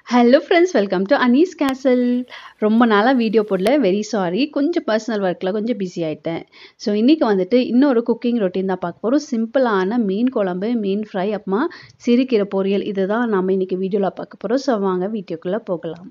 hello friends welcome to Anees கேசல் ரொம்ப நாளாக வீடியோ போடல வெரி சாரி கொஞ்சம் பர்சனல் ஒர்க்கில் கொஞ்சம் பிஸி ஆகிட்டேன் ஸோ இன்றைக்கி வந்துட்டு இன்னொரு குக்கிங் ரொட்டீன் தான் பார்க்க போகிறோம் சிம்பிளான மீன் குழம்பு மீன் ஃப்ரை அப்புறமா சிறுகீரை பொரியல் இதுதான் நம்ம இன்றைக்கி வீடியோவில் பார்க்க போகிறோம் ஸோ வாங்க வீடியோக்குள்ளே போகலாம்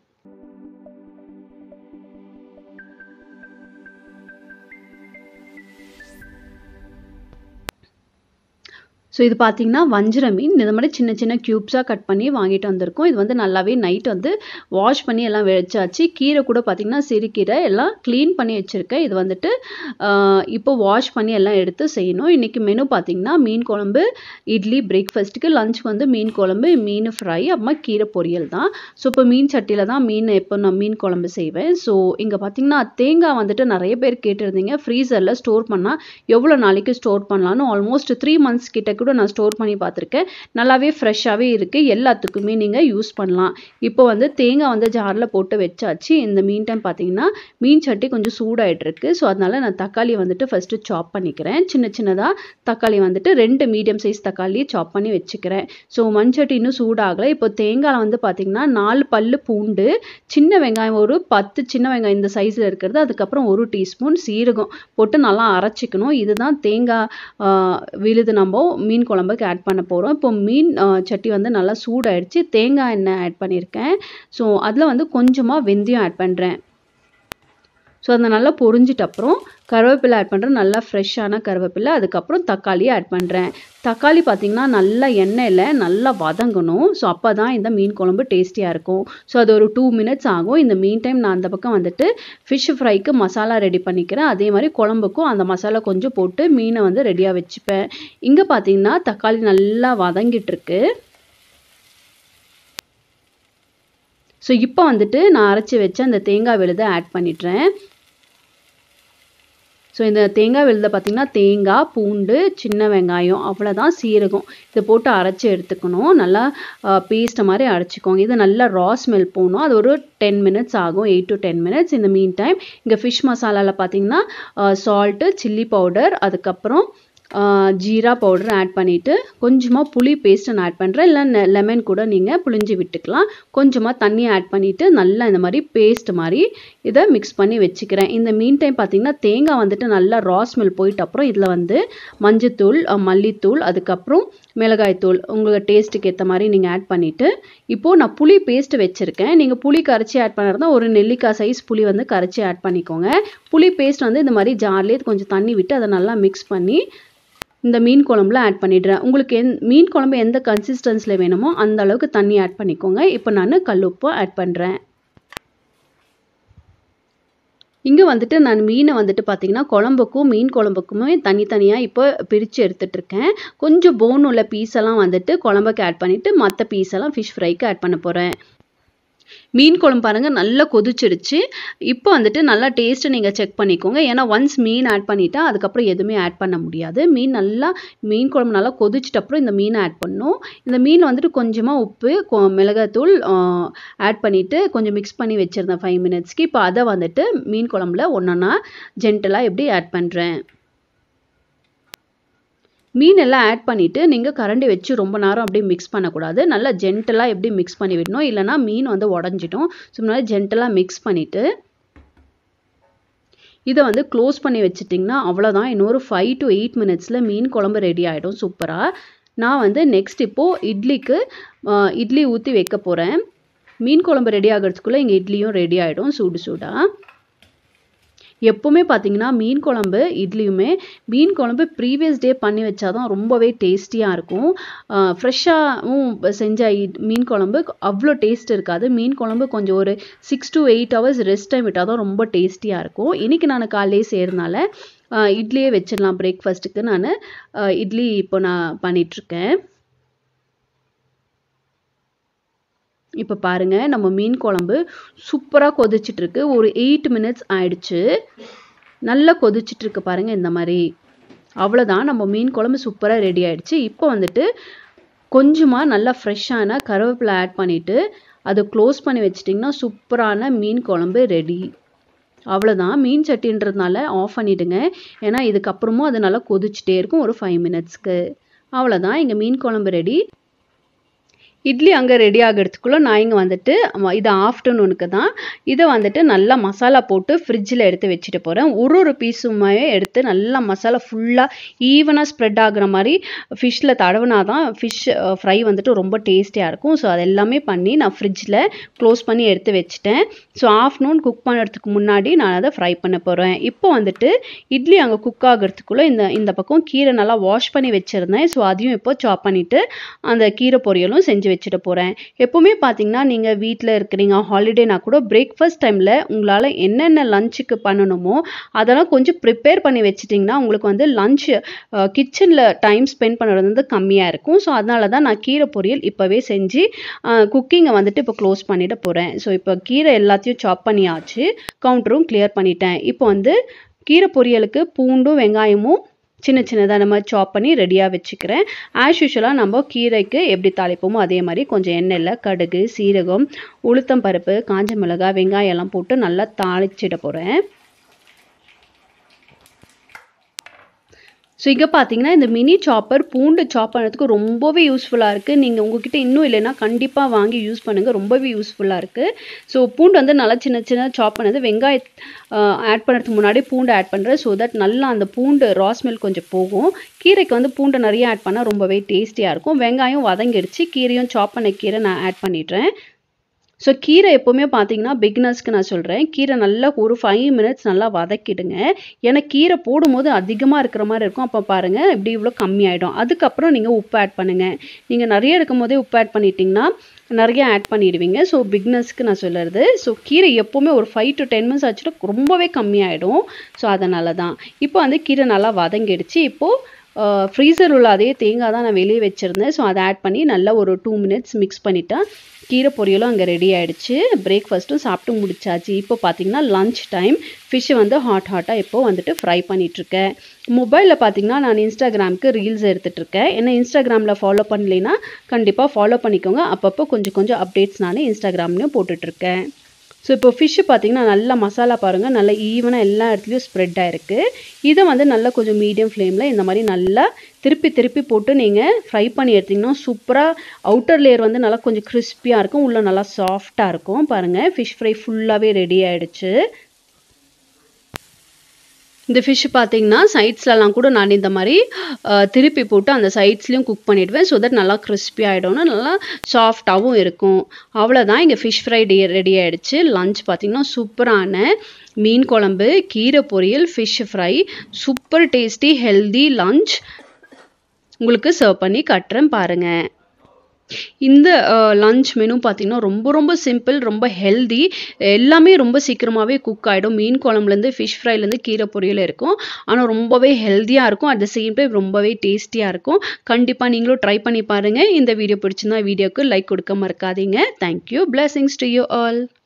ஸோ இது பார்த்தீங்கன்னா வஞ்சிர மீன் இந்த மாதிரி சின்ன சின்ன க்யூப்ஸாக கட் பண்ணி வாங்கிட்டு வந்திருக்கோம் இது வந்து நல்லாவே நைட் வந்து வாஷ் பண்ணி எல்லாம் வச்சாச்சு கீரை கூட பார்த்தீங்கன்னா சிறுகீரை எல்லாம் க்ளீன் பண்ணி வச்சுருக்கேன் இது வந்துட்டு இப்போ வாஷ் பண்ணி எல்லாம் எடுத்து செய்யணும் இன்றைக்கி மெனு பார்த்தீங்கன்னா மீன் குழம்பு இட்லி பிரேக்ஃபாஸ்ட்டுக்கு லஞ்ச் வந்து மீன் குழம்பு மீன் ஃப்ரை அப்புறமா கீரை பொரியல் தான் ஸோ இப்போ மீன் சட்டியில் தான் மீன் எப்போ நான் மீன் குழம்பு செய்வேன் ஸோ இங்கே பார்த்தீங்கன்னா தேங்காய் வந்துட்டு நிறைய பேர் கேட்டிருந்தீங்க ஃப்ரீசரில் ஸ்டோர் பண்ணால் எவ்வளோ நாளைக்கு ஸ்டோர் பண்ணலான்னு ஆல்மோஸ்ட் த்ரீ மந்த்ஸ் கிட்ட கூட நான் ஸ்டோர் பண்ணி பார்த்துருக்கேன் நல்லாவே ஃப்ரெஷ்ஷாகவே இருக்குது எல்லாத்துக்குமே நீங்கள் யூஸ் பண்ணலாம் இப்போ வந்து தேங்காய் வந்து ஜாரில் போட்டு வச்சாச்சு இந்த மீன் டைம் பார்த்தீங்கன்னா மீன் சட்டி கொஞ்சம் சூடாகிட்டு இருக்கு ஸோ அதனால் நான் தக்காளி வந்துட்டு ஃபஸ்ட்டு சாப் பண்ணிக்கிறேன் சின்ன சின்னதாக தக்காளி வந்துட்டு ரெண்டு மீடியம் சைஸ் தக்காளி சாப் பண்ணி வச்சுக்கிறேன் ஸோ மண் சட்டி இன்னும் சூடாகலை இப்போ தேங்காய் வந்து பார்த்தீங்கன்னா நாலு பல்லு பூண்டு சின்ன வெங்காயம் ஒரு பத்து சின்ன வெங்காயம் இந்த சைஸில் இருக்கிறது அதுக்கப்புறம் ஒரு டீஸ்பூன் சீரகம் போட்டு நல்லா அரைச்சிக்கணும் இதுதான் தேங்காய் விழுது நம்ம மீன் குழம்புக்கு ஆட் பண்ண போகிறோம் இப்போ மீன் சட்டி வந்து நல்லா சூடாயிடுச்சு தேங்காய் எண்ணெய் ஆட் பண்ணியிருக்கேன் ஸோ அதில் வந்து கொஞ்சமாக வெந்தயம் ஆட் பண்ணுறேன் ஸோ அதை நல்லா பொரிஞ்சிட்ட அப்புறம் கருவேப்பிலை ஆட் பண்ணுறேன் நல்லா ஃப்ரெஷ்ஷான கருவேப்பிலை அதுக்கப்புறம் தக்காளி ஆட் பண்ணுறேன் தக்காளி பார்த்திங்கன்னா நல்லா எண்ணெயில் நல்லா வதங்கணும் ஸோ அப்போ தான் இந்த மீன் குழம்பு டேஸ்டியாக இருக்கும் ஸோ அது ஒரு டூ மினிட்ஸ் ஆகும் இந்த மீன் டைம் நான் அந்த பக்கம் வந்துட்டு ஃபிஷ் ஃப்ரைக்கு மசாலா ரெடி பண்ணிக்கிறேன் அதே மாதிரி குழம்புக்கும் அந்த மசாலா கொஞ்சம் போட்டு மீனை வந்து ரெடியாக வச்சுப்பேன் இங்கே பார்த்தீங்கன்னா தக்காளி நல்லா வதங்கிட்டு இருக்கு ஸோ இப்போ வந்துட்டு நான் அரைச்சி வச்ச அந்த தேங்காய் விழுதை ஆட் பண்ணிடுறேன் ஸோ இந்த தேங்காய் விழுத பார்த்திங்கன்னா தேங்காய் பூண்டு சின்ன வெங்காயம் அவ்வளோதான் சீரகம் இதை போட்டு அரைச்சி எடுத்துக்கணும் நல்லா பேஸ்ட்டை மாதிரி அரைச்சிக்கோங்க இது நல்லா ரா ஸ்மெல் போகணும் அது ஒரு டென் மினிட்ஸ் ஆகும் எயிட் டு டென் மினிட்ஸ் இந்த மீன் டைம் இங்கே ஃபிஷ் மசாலாவில் பார்த்திங்கன்னா சால்ட்டு சில்லி பவுடர் அதுக்கப்புறம் ஜீரா பவுடர் ஆட் பண்ணிவிட்டு கொஞ்சமாக புளி பேஸ்ட்டை நான் ஆட் பண்ணுறேன் இல்லை லெமன் கூட நீங்கள் புளிஞ்சு விட்டுக்கலாம் கொஞ்சமாக தண்ணி ஆட் பண்ணிவிட்டு நல்லா இந்த மாதிரி பேஸ்ட் மாதிரி இதை மிக்ஸ் பண்ணி வச்சுக்கிறேன் இந்த மீன் டைம் பார்த்திங்கன்னா தேங்காய் வந்துட்டு நல்லா ரா ஸ்மெல் போயிட்டு அப்புறம் இதில் வந்து மஞ்சத்தூள் மல்லித்தூள் அதுக்கப்புறம் மிளகாய்த்தூள் உங்களுக்கு டேஸ்ட்டுக்கு ஏற்ற மாதிரி நீங்கள் ஆட் பண்ணிவிட்டு இப்போது நான் புளி பேஸ்ட் வச்சுருக்கேன் நீங்கள் புளி கரைச்சி ஆட் பண்ணுறதா ஒரு நெல்லிக்காய் சைஸ் புளி வந்து கரைச்சி ஆட் பண்ணிக்கோங்க புளி பேஸ்ட் வந்து இந்த மாதிரி ஜார்லேயே கொஞ்சம் தண்ணி விட்டு அதை நல்லா மிக்ஸ் பண்ணி இந்த மீன் குழம்புல ஆட் பண்ணிடுறேன் உங்களுக்கு எந் மீன் குழம்பு எந்த கன்சிஸ்டன்ஸில் வேணுமோ அந்த அளவுக்கு தண்ணி ஆட் பண்ணிக்கோங்க இப்போ நான் கல் உப்பு ஆட் பண்ணுறேன் இங்கே வந்துட்டு நான் மீனை வந்துட்டு பார்த்தீங்கன்னா குழம்புக்கும் மீன் குழம்புக்குமே தனித்தனியாக இப்போ பிரித்து எடுத்துகிட்ருக்கேன் கொஞ்சம் போன் உள்ள பீஸெல்லாம் வந்துட்டு குழம்புக்கு ஆட் பண்ணிவிட்டு மற்ற பீஸெல்லாம் ஃபிஷ் ஃப்ரைக்கு ஆட் பண்ண போகிறேன் மீன் குழம்பு பாருங்கள் நல்லா கொதிச்சிடுச்சு இப்போ வந்துட்டு நல்லா டேஸ்ட்டு நீங்கள் செக் பண்ணிக்கோங்க ஏன்னா ஒன்ஸ் மீன் ஆட் பண்ணிட்டா அதுக்கப்புறம் எதுவுமே ஆட் பண்ண முடியாது மீன் நல்லா மீன் குழம்பு நல்லா கொதிச்சிட்ட அப்புறம் இந்த மீனை ஆட் பண்ணணும் இந்த மீன் வந்துட்டு கொஞ்சமாக உப்பு மிளகாத்தூள் ஆட் பண்ணிவிட்டு கொஞ்சம் மிக்ஸ் பண்ணி வச்சுருந்தேன் ஃபைவ் மினிட்ஸ்க்கு இப்போ அதை வந்துட்டு மீன் குழம்புல ஒன்றா ஜென்டலாக எப்படி ஆட் பண்ணுறேன் மீன் எல்லாம் ஆட் பண்ணிவிட்டு நீங்கள் கரண்டி வச்சு ரொம்ப நேரம் அப்படியே மிக்ஸ் பண்ணக்கூடாது நல்லா ஜென்டலாக எப்படி மிக்ஸ் பண்ணி விடணும் இல்லைனா மீன் வந்து உடஞ்சிட்டோம் ஸோ நல்லா ஜென்டலாக மிக்ஸ் பண்ணிவிட்டு இதை வந்து க்ளோஸ் பண்ணி வச்சிட்டிங்கன்னா அவ்வளோதான் இன்னொரு ஃபைவ் டு எயிட் மினிட்ஸில் மீன் குழம்பு ரெடி ஆகிடும் சூப்பராக நான் வந்து நெக்ஸ்ட் இப்போது இட்லிக்கு இட்லி ஊற்றி வைக்க போகிறேன் மீன் குழம்பு ரெடி ஆகிறதுக்குள்ளே இங்கே இட்லியும் ரெடி ஆகிடும் சூடு சூடாக எப்போவுமே பார்த்தீங்கன்னா மீன் குழம்பு இட்லியுமே மீன் குழம்பு ப்ரீவியஸ் டே பண்ணி வச்சாதான் ரொம்பவே டேஸ்டியாக இருக்கும் ஃப்ரெஷ்ஷாகவும் செஞ்ச மீன் குழம்பு அவ்வளோ டேஸ்ட் இருக்காது மீன் குழம்பு கொஞ்சம் ஒரு six to eight hours rest time விட்டால் தான் ரொம்ப டேஸ்டியாக இருக்கும் இன்றைக்கி நான் காலையிலே செய்கிறதுனால இட்லியே வச்சிடலாம் பிரேக்ஃபாஸ்ட்டுக்கு நான் இட்லி இப்போ நான் பண்ணிகிட்ருக்கேன் இப்போ பாருங்கள் நம்ம மீன் குழம்பு சூப்பராக கொதிச்சிட்ருக்கு ஒரு எயிட் மினிட்ஸ் ஆயிடுச்சு நல்லா கொதிச்சிட்ருக்கு பாருங்கள் இந்த மாதிரி அவ்வளோதான் நம்ம மீன் குழம்பு சூப்பராக ரெடி ஆயிடுச்சு இப்போ வந்துட்டு கொஞ்சமாக நல்லா ஃப்ரெஷ்ஷான கருவேப்பிலை ஆட் பண்ணிவிட்டு அதை க்ளோஸ் பண்ணி வச்சிட்டிங்கன்னா சூப்பரான மீன் குழம்பு ரெடி அவ்வளோதான் மீன் சட்டின்றதுனால ஆஃப் பண்ணிவிடுங்க ஏன்னா இதுக்கப்புறமும் அது நல்லா கொதிச்சுட்டே இருக்கும் ஒரு ஃபைவ் மினிட்ஸ்க்கு அவ்வளோதான் எங்கள் மீன் குழம்பு ரெடி இட்லி அங்கே ரெடி ஆகிறதுக்குள்ளே நான் இங்கே வந்துட்டு ம- இது ஆஃப்டர்நூனுக்கு தான் இதை வந்துட்டு நல்லா மசாலா போட்டு ஃப்ரிட்ஜில் எடுத்து வச்சுட்டு போகிறேன் ஒரு ஒரு பீஸுமே எடுத்து நல்லா மசாலா ஃபுல்லாக ஈவனாக ஸ்ப்ரெட் ஆகுற மாதிரி ஃபிஷ்ஷில் தடவுனா தான் ஃபிஷ் ஃப்ரை வந்துட்டு ரொம்ப டேஸ்டியாக இருக்கும் ஸோ அது எல்லாமே பண்ணி நான் ஃப்ரிட்ஜில் க்ளோஸ் பண்ணி எடுத்து வச்சுட்டேன் ஸோ ஆஃப்டர்நூன் குக் பண்ணுறதுக்கு முன்னாடி நான் அதை ஃப்ரை பண்ண போகிறேன் இப்போ வந்துட்டு இட்லி அங்கே குக் ஆகிறதுக்குள்ளே இந்த இந்த பக்கம் கீரை நல்லா வாஷ் பண்ணி வச்சுருந்தேன் ஸோ அதையும் இப்போ சாப் பண்ணிவிட்டு அந்த கீரை பொரியலும் செஞ்சு வச்சுட்டு போகிறேன் எப்போவுமே பார்த்தீங்கன்னா நீங்கள் வீட்டில் இருக்கிறீங்க ஹாலிடேனா கூட பிரேக்ஃபாஸ்ட் டைமில் உங்களால் என்னென்ன லஞ்சுக்கு பண்ணணுமோ அதெல்லாம் கொஞ்சம் ப்ரிப்பேர் பண்ணி வச்சிட்டிங்கன்னா உங்களுக்கு வந்து லஞ்ச் கிச்சனில் டைம் ஸ்பெண்ட் பண்ணுறது வந்து கம்மியாக இருக்கும் ஸோ அதனால தான் நான் கீரை பொரியல் இப்போவே செஞ்சு குக்கிங்கை வந்துட்டு இப்போ க்ளோஸ் பண்ணிட போகிறேன் ஸோ இப்போ கீரை எல்லாத்தையும் சாப் பண்ணியாச்சு கவுண்டரும் கிளியர் பண்ணிட்டேன் இப்போ வந்து கீரை பொரியலுக்கு பூண்டும் வெங்காயமும் சின்ன சின்னதாக நம்ம சாப் பண்ணி ரெடியாக வச்சுக்கிறேன் ஆஸ் யூஷுவலாக நம்ம கீரைக்கு எப்படி தாளிப்போமோ அதே மாதிரி கொஞ்சம் எண்ணெயில் கடுகு சீரகம் உளுத்தம் பருப்பு காஞ்ச மிளகாய் வெங்காயம் எல்லாம் போட்டு நல்லா தாளிச்சிட போகிறேன் ஸோ இங்கே பார்த்தீங்கன்னா இந்த மினி சாப்பர் பூண்டு சாப் பண்ணுறதுக்கு ரொம்பவே யூஸ்ஃபுல்லாக இருக்குது நீங்கள் உங்ககிட்ட இன்னும் இல்லைன்னா கண்டிப்பாக வாங்கி யூஸ் பண்ணுங்கள் ரொம்பவே யூஸ்ஃபுல்லாக இருக்குது ஸோ பூண்டு வந்து நல்லா சின்ன சின்ன சாப் பண்ணது வெங்காய ஆட் பண்ணுறதுக்கு முன்னாடி பூண்டு ஆட் பண்ணுறேன் ஸோ தட் நல்லா அந்த பூண்டு ராஸ்மெல் கொஞ்சம் போகும் கீரைக்கு வந்து பூண்டை நிறைய ஆட் பண்ணால் ரொம்பவே டேஸ்டியாக இருக்கும் வெங்காயம் வதங்கிடுச்சு கீரையும் சாப் பண்ண கீரை நான் ஆட் பண்ணிடுறேன் ஸோ கீரை எப்போவுமே பார்த்தீங்கன்னா பிகினர்ஸ்க்கு நான் சொல்கிறேன் கீரை நல்லா ஒரு ஃபைவ் மினிட்ஸ் நல்லா வதக்கிடுங்க ஏன்னா கீரை போடும்போது அதிகமாக இருக்கிற மாதிரி இருக்கும் அப்போ பாருங்கள் இப்படி இவ்வளோ கம்மியாயிடும் அதுக்கப்புறம் நீங்கள் உப்பு ஆட் பண்ணுங்கள் நீங்கள் நிறைய இருக்கும் போதே உப்பு ஆட் பண்ணிட்டீங்கன்னா நிறைய ஆட் பண்ணிடுவீங்க ஸோ பிக்னஸ்க்கு நான் சொல்லுறது ஸோ கீரை எப்போவுமே ஒரு ஃபைவ் டு டென் மினிட்ஸ் ஆச்சுன்னா ரொம்பவே கம்மியாயிடும் ஸோ அதனால தான் இப்போ வந்து கீரை நல்லா வதங்கிடுச்சு இப்போது ஃப்ரீசர் உள்ள அதே தேங்காய் தான் நான் வெளியே வச்சுருந்தேன் ஸோ அதை ஆட் பண்ணி நல்லா ஒரு டூ மினிட்ஸ் மிக்ஸ் பண்ணிட்டேன் கீரை பொரியலும் அங்கே ரெடி ஆயிடுச்சு பிரேக்ஃபாஸ்ட்டும் சாப்பிட்டு முடிச்சாச்சு இப்போ பார்த்தீங்கன்னா லஞ்ச் டைம் ஃபிஷ்ஷை வந்து ஹாட் ஹாட்டாக இப்போ வந்துட்டு ஃப்ரை பண்ணிகிட்ருக்கேன் மொபைலில் பார்த்தீங்கன்னா நான் இன்ஸ்டாகிராமுக்கு ரீல்ஸ் எடுத்துகிட்ருக்கேன் ஏன்னா இன்ஸ்டாகிராமில் ஃபாலோ பண்ணலைன்னா கண்டிப்பாக ஃபாலோ பண்ணிக்கோங்க அப்பப்போ கொஞ்சம் கொஞ்சம் அப்டேட்ஸ் நான் இன்ஸ்டாகிராம்லேயும் போட்டுட்ருக்கேன் ஸோ இப்போ ஃபிஷ்ஷு பார்த்தீங்கன்னா நல்லா மசாலா பாருங்கள் நல்லா ஈவனாக எல்லா இடத்துலையும் ஸ்ப்ரெட் ஆகிருக்கு இதை வந்து நல்லா கொஞ்சம் மீடியம் ஃப்ளேமில் இந்த மாதிரி நல்லா திருப்பி திருப்பி போட்டு நீங்கள் ஃப்ரை பண்ணி எடுத்திங்கன்னா சூப்பராக அவுட்டர் லேயர் வந்து நல்லா கொஞ்சம் கிறிஸ்பியாக இருக்கும் உள்ளே நல்லா சாஃப்டாக இருக்கும் பாருங்கள் ஃபிஷ் ஃப்ரை ஃபுல்லாகவே ரெடி ஆகிடுச்சு இந்த ஃபிஷ் பார்த்தீங்கன்னா சைட்ஸ்லலாம் கூட நான் இந்த மாதிரி திருப்பி போட்டு அந்த சைட்ஸ்லையும் குக் பண்ணிவிடுவேன் ஸோ தட் நல்லா கிறிஸ்பி ஆகிடும்னு நல்லா சாஃப்டாகவும் இருக்கும் அவ்வளோதான் இங்கே ஃபிஷ் ஃப்ரை டே ரெடி ஆகிடுச்சு லஞ்ச் பார்த்திங்கன்னா சூப்பரான மீன் குழம்பு கீரை பொரியல் fish fry super tasty healthy lunch உங்களுக்கு சர்வ் பண்ணி கட்டுறேன் பாருங்கள் இந்த லஞ்ச் மெனு பார்த்திங்கன்னா ரொம்ப ரொம்ப சிம்பிள் ரொம்ப ஹெல்தி எல்லாமே ரொம்ப சீக்கிரமாகவே குக் ஆகிடும் மீன் குழம்புலேருந்து ஃபிஷ் ஃப்ரைலேருந்து கீரை பொரியல் இருக்கும் ஆனால் ரொம்பவே ஹெல்த்தியாக இருக்கும் அட் த சேம் டைம் ரொம்பவே டேஸ்டியாக இருக்கும் கண்டிப்பாக நீங்களும் ட்ரை பண்ணி பாருங்கள் இந்த வீடியோ பிடிச்சிருந்தா வீடியோக்கு லைக் கொடுக்க மறக்காதீங்க thank you blessings to you all